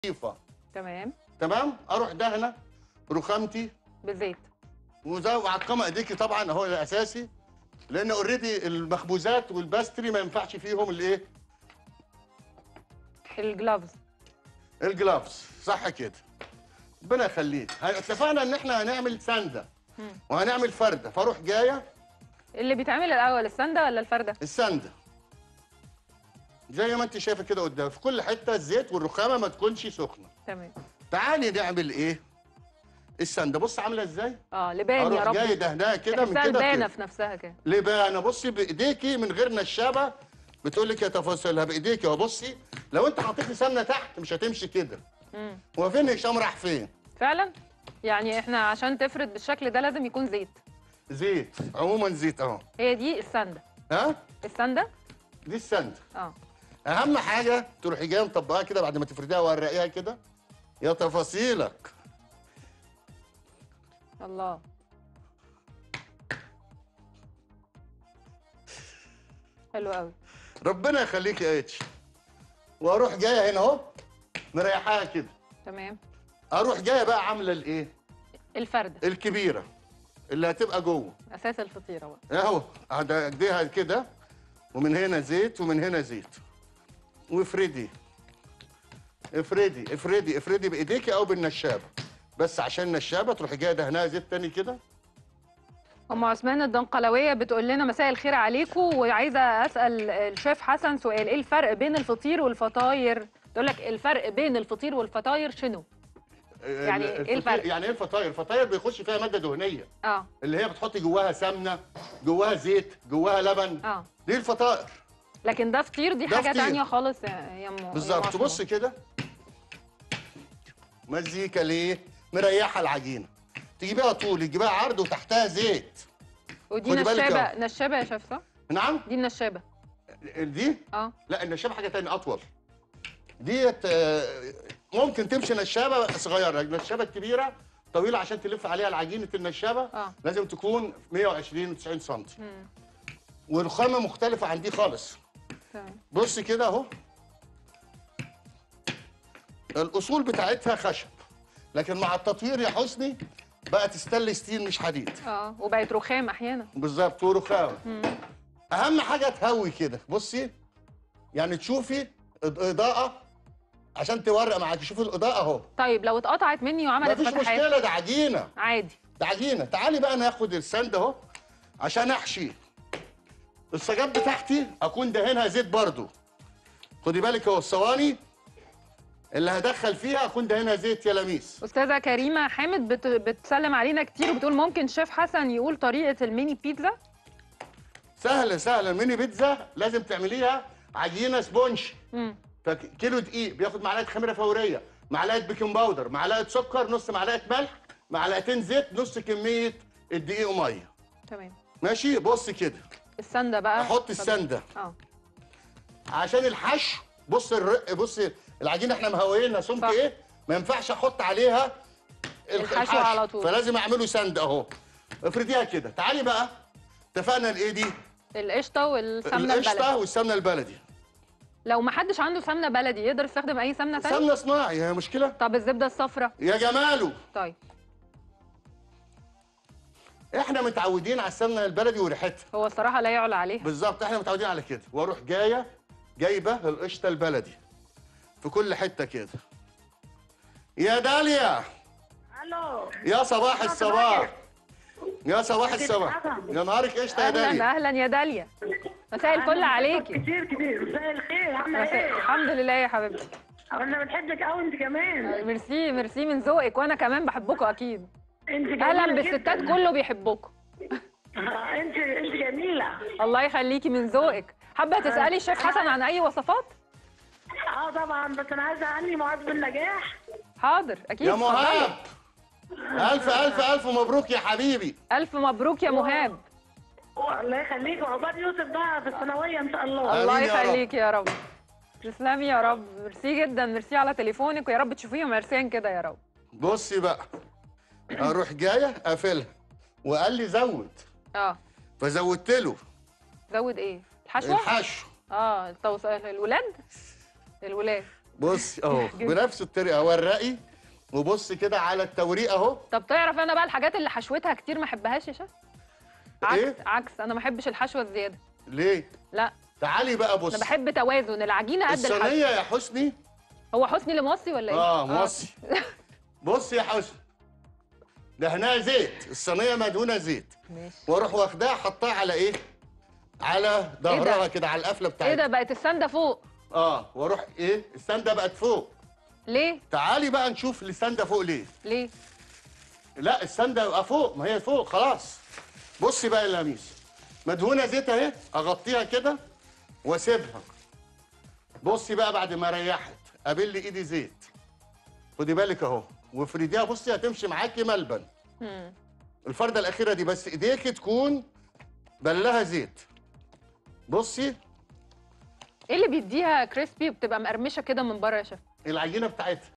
خفيفه تمام تمام اروح دهنه رخامتي بالزيت وزي وعقمه ايديكي طبعا هو الاساسي لان اوريدي المخبوزات والباستري ما ينفعش فيهم الايه الجلافز الجلافز صح كده ربنا يخليك ه- اتفقنا ان احنا هنعمل سنده مم. وهنعمل فرده فاروح جايه اللي بيتعمل الاول السنده ولا الفرده السنده زي ما انت شايفه كده قدام في كل حته الزيت والرخامه ما تكونش سخنه تمام تعالي نعمل ايه السنده بص عامله ازاي اه لبان يا اروح رب جاي دهنها كده من تحسها كده لبانه كده في نفسها كده ليه بقى انا بصي بايديكي من غير نشابه بتقول لك يا تفاصيلها بايديكي اهو بصي لو انت حطيت لي سمنه تحت مش هتمشي كده مم. هو فين هشام راح فين فعلا يعني احنا عشان تفرد بالشكل ده لازم يكون زيت زيت عموما زيت اهو هي دي السنده ها السنده دي السنده اه اهم حاجه تروحي جايه مطبقاها كده بعد ما تفرديها وورقيها كده يا تفاصيلك الله حلو قوي ربنا يخليك يا اتش واروح جايه هنا اهو مريحاها كده تمام اروح جايه بقى عامله الايه الفرده الكبيره اللي هتبقى جوه اساس الفطيره بقى اهو هديها كده ومن هنا زيت ومن هنا زيت وافردي افردي افردي افردي بايديكي او بالنشابه بس عشان النشابه تروحي جايه دهنها زيت تاني كده ام عثمان الدنقلويه بتقول لنا مساء الخير عليكم وعايزه اسال الشيف حسن سؤال ايه الفرق بين الفطير والفطاير تقول لك الفرق بين الفطير والفطاير شنو يعني إيه الفطير- الفرق؟ يعني ايه الفطاير الفطاير بيخش فيها ماده دهنيه اه اللي هي بتحطي جواها سمنه جواها زيت جواها لبن اه دي الفطائر لكن ده فطير دي ده حاجه فطير. تانية خالص يا يا ام يا بالظبط أم عثمان. بص كده مزيكا ليه مريحه العجينه تجيبيها طول تجيبيها عرض وتحتها زيت ودي خدي بالك نشابه أهو. نشابه يا شيف صح نعم دي النشابه دي اه لا النشابه حاجه تانية اطول ديت آه، ممكن تمشي نشابه صغيره النشابه الكبيره طويله عشان تلف عليها العجينه النشابه اه لازم تكون 120 90 سم مم. والخامه مختلفه عن دي خالص تمام بص كده اهو الاصول بتاعتها خشب لكن مع التطوير يا حسني بقت ستانلس ستيل مش حديد اه وبقت رخام احيانا بالظبط ورخام مم. اهم حاجه تهوي كده بصي يعني تشوفي إض- اضاءه عشان تورق معاكي شوفي الاضاءه اهو طيب لو اتقطعت مني وعملت مفيش فتحات مشكله ده عجينه عادي ده عجينه تعالي بقى ناخد السند اهو عشان احشي السجاد بتاعتي اكون دهنها زيت برضو خدي بالك اهو الصواني اللي هدخل فيها اكون دهنها زيت يا لميس استاذه كريمه حامد بت... بتسلم علينا كتير وبتقول ممكن شيف حسن يقول طريقه الميني بيتزا سهله سهله الميني بيتزا لازم تعمليها عجينه سبونج امم فكيلو دقيق بياخد معلقه خميره فوريه معلقه بيكنج باودر معلقه سكر نص معلقه ملح معلقتين زيت نص كميه الدقيق وميه تمام ماشي بص كده السنده بقى احط طب- السنده اه عشان الحشو بص الرق بص العجينه احنا مهويينها سمك صح. ايه ما ينفعش احط عليها الخ- الحشو على طول. فلازم اعمله سند اهو افرديها كده تعالي بقى اتفقنا الايه دي القشطه والسمنه القشطه البلدي والسمنه البلدي لو ما حدش عنده سمنه بلدي يقدر يستخدم اي سمنه تانية سمنه صناعي هي مشكله طب الزبده الصفراء يا جماله طيب احنا متعودين على السمنه البلدي وريحتها هو الصراحه لا يعلى عليها بالظبط احنا متعودين على كده واروح جايه جايبه القشطه البلدي في كل حته كده يا داليا الو يا صباح يا الصباح صباح. يا صباح كيف الصباح حسن؟ يا نهارك قشطه يا اهلا داليا اهلا يا داليا مساء الفل أنا عليكي كتير كتير مساء الخير عامله مساء- ايه؟ الحمد لله يا حبيبتي انا بنحبك قوي انت كمان ميرسي ميرسي من ذوقك وانا كمان بحبكم اكيد انت جميله اهلا بالستات جداً. كله بيحبكم انت انت جميله الله يخليكي من ذوقك حابه تسالي الشيف حسن عن اي وصفات اه طبعا بس انا عايزه عني معاذ بالنجاح حاضر اكيد يا اتفضلي. مهاب الف الف الف مبروك يا حبيبي الف مبروك يا مهاب الله يخليك وعقبال يوسف بقى في الثانويه ان شاء الله آمين الله يا رب. يخليك يا رب تسلمي يا رب ميرسي جدا ميرسي على تليفونك ويا رب تشوفيهم عرسان كده يا رب بصي بقى اروح جايه قافلها وقال لي زود اه فزودت له زود ايه الحشوه الحشو اه التوص... الولاد الولاد بص اهو بنفس الطريقه ورقي وبص كده على التوريق اهو طب تعرف انا بقى الحاجات اللي حشوتها كتير ما احبهاش يا شيف عكس إيه؟ عكس انا ما بحبش الحشوه الزياده ليه لا تعالي بقى بص انا بحب توازن العجينه قد الصينيه الحشو يا حسني هو حسني اللي موصي ولا ايه اه موصي بص يا حسني دهنها زيت الصينيه مدهونه زيت ماشي واروح واخداها حطها على ايه على ظهرها كده على القفله ايه بتاعتها ده بقت السنده فوق اه واروح ايه السنده بقت فوق ليه تعالي بقى نشوف السنده فوق ليه ليه لا السنده يبقى فوق ما هي فوق خلاص بصي بقى يا لميس مدهونه زيت اهي اغطيها كده واسيبها بصي بقى بعد ما ريحت قابل لي ايدي زيت خدي بالك اهو وافرديها بصي هتمشي معاكي ملبن مم. الفرده الاخيره دي بس ايديك تكون بلها زيت بصي ايه اللي بيديها كريسبي وبتبقى مقرمشه كده من بره يا شيف العجينه بتاعتها